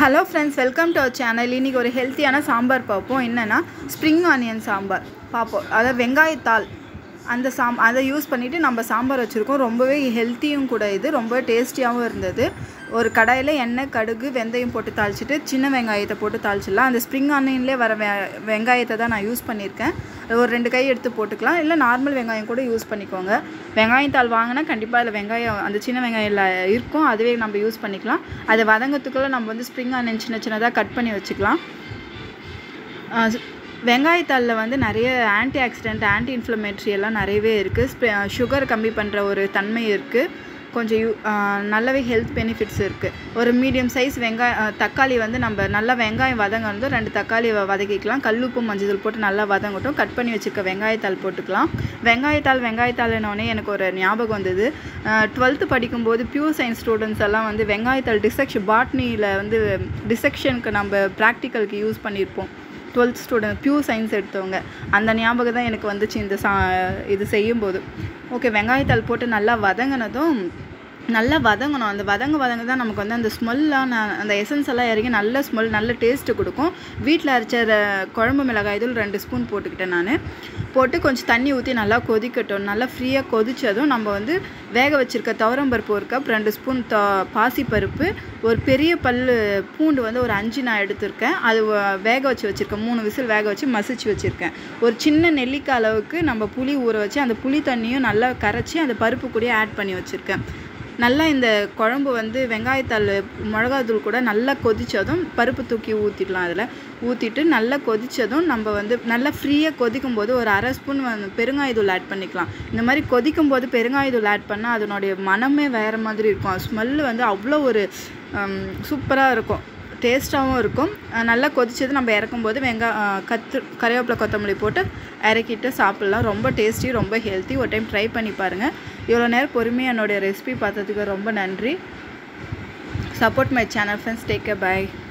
hello friends welcome to our channel இன்றைக்கி ஒரு ஹெல்த்தியான சாம்பார் பார்ப்போம் என்னென்னா ஸ்ப்ரிங் ஆனியன் சாம்பார் பார்ப்போம் அதாவது வெங்காயத்தாள் அந்த சாம் அதை யூஸ் பண்ணிவிட்டு நம்ம சாம்பார் வச்சுருக்கோம் ரொம்பவே ஹெல்த்தியும் கூட இது ரொம்ப டேஸ்டியாகவும் இருந்தது ஒரு கடாயில் எண்ணெய் கடுகு வெந்தயம் போட்டு தாளிச்சிட்டு சின்ன வெங்காயத்தை போட்டு தாளிச்சிடலாம் அந்த ஸ்ப்ரிங் ஆனியன்லேயே வர வெ வெங்காயத்தை தான் நான் யூஸ் பண்ணியிருக்கேன் ஒரு ரெண்டு கை எடுத்து போட்டுக்கலாம் இல்லை நார்மல் வெங்காயம் கூட யூஸ் பண்ணிக்கோங்க வெங்காயத்தாள் வாங்கினா கண்டிப்பாக அதில் வெங்காயம் அந்த சின்ன வெங்காயம் இருக்கும் அதுவே நம்ம யூஸ் பண்ணிக்கலாம் அதை வதங்கத்துக்குள்ளே நம்ம வந்து ஸ்ப்ரிங் ஆனியன் சின்ன சின்னதாக கட் பண்ணி வச்சுக்கலாம் வெங்காயத்தாளில் வந்து நிறைய ஆன்டி ஆக்சிடென்ட் ஆன்டி இன்ஃப்ளமேட்ரி எல்லாம் நிறையவே இருக்குது சுகர் கம்மி பண்ணுற ஒரு தன்மை இருக்குது கொஞ்சம் யூ நல்லாவே ஹெல்த் பெனிஃபிட்ஸ் இருக்குது ஒரு மீடியம் சைஸ் வெங்காய தக்காளி வந்து நம்ம நல்லா வெங்காயம் வதங்கணும் ரெண்டு தக்காளி வதக்கிக்கலாம் கல்லுப்பு மஞ்சள் போட்டு நல்லா வதங்கட்டும் கட் பண்ணி வச்சுருக்க வெங்காயத்தாள் போட்டுக்கலாம் வெங்காயத்தாள் வெங்காயத்தாள்னோடனே எனக்கு ஒரு ஞாபகம் வந்தது டுவெல்த்து படிக்கும்போது பியூர் சயின்ஸ் ஸ்டூடெண்ட்ஸ் எல்லாம் வந்து வெங்காயத்தாள் டிசெக்ஷன் பாட்னியில் வந்து டிசெக்ஷனுக்கு நம்ம ப்ராக்டிக்கலுக்கு யூஸ் பண்ணியிருப்போம் டுவெல்த் ஸ்டூடெண்ட் பியூர் சயின்ஸ் எடுத்தவங்க அந்த ஞாபகம் தான் எனக்கு வந்துச்சு இந்த சா இது செய்யும்போது ஓகே வெங்காயத்தாள் போட்டு நல்லா வதங்கினதும் நல்லா வதங்கணும் அந்த வதங்க வதங்க தான் நமக்கு வந்து அந்த ஸ்மெல்லாம் அந்த எசன்ஸ் எல்லாம் இறங்கி நல்ல ஸ்மெல் நல்ல டேஸ்ட்டு கொடுக்கும் வீட்டில் அரைச்ச குழம்பு மிளகாய் தூள் ரெண்டு ஸ்பூன் போட்டுக்கிட்டேன் நான் போட்டு கொஞ்சம் தண்ணி ஊற்றி நல்லா கொதிக்கட்டும் நல்லா ஃப்ரீயாக கொதித்ததும் நம்ம வந்து வேக வச்சுருக்க துவரம்பருப்பு ஒரு கப் ரெண்டு ஸ்பூன் த பாசிப்பருப்பு ஒரு பெரிய பல் பூண்டு வந்து ஒரு அஞ்சு நான் எடுத்திருக்கேன் அது வேக வச்சு வச்சுருக்கேன் மூணு விசில் வேக வச்சு மசிச்சு வச்சுருக்கேன் ஒரு சின்ன நெல்லிக்காய் அளவுக்கு நம்ம புளி ஊற வச்சு அந்த புளி தண்ணியும் நல்லா கரைச்சி அந்த பருப்பு கூடயே ஆட் பண்ணி வச்சுருக்கேன் நல்லா இந்த குழம்பு வந்து வெங்காயத்தாள் மிளகாத்தூள் கூட நல்லா கொதித்ததும் பருப்பு தூக்கி ஊற்றிடலாம் அதில் ஊற்றிட்டு நல்லா கொதித்ததும் நம்ம வந்து நல்லா ஃப்ரீயாக கொதிக்கும் போது ஒரு அரை ஸ்பூன் வந்து பெருங்காயத்தூள் ஆட் பண்ணிக்கலாம் இந்த மாதிரி கொதிக்கும் போது பெருங்காயத்தூள் ஆட் பண்ணால் அதனுடைய மனமே வேறு மாதிரி இருக்கும் ஸ்மெல்லு வந்து அவ்வளோ ஒரு சூப்பராக இருக்கும் டேஸ்ட்டாகவும் இருக்கும் நல்லா கொதிச்சது நம்ம இறக்கும்போது வெங்காய கத்து கறிவேப்பிலை கொத்தமல்லி போட்டு இறக்கிட்டு சாப்பிட்லாம் ரொம்ப டேஸ்டி ரொம்ப ஹெல்த்தி ஒரு டைம் ட்ரை பண்ணி பாருங்கள் இவ்வளோ நேரம் பொறுமையாக என்னுடைய ரெசிபி பார்த்ததுக்கு ரொம்ப நன்றி support my channel friends take care bye